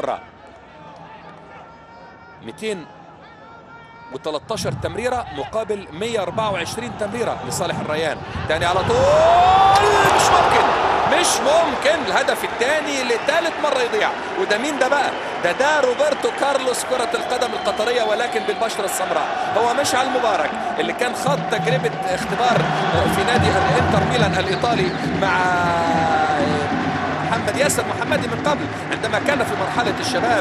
حره 213 تمريره مقابل 124 تمريره لصالح الريان تاني على طول مش ممكن مش ممكن الهدف الثاني لثالث مره يضيع وده مين ده بقى ده ده روبرتو كارلوس كره القدم القطريه ولكن بالبشره السمراء هو مش على المبارك اللي كان خاض تجربه اختبار في نادي الانتر ميلان الايطالي مع محمد ياسر محمدي من قبل عندما كان في مرحله الشباب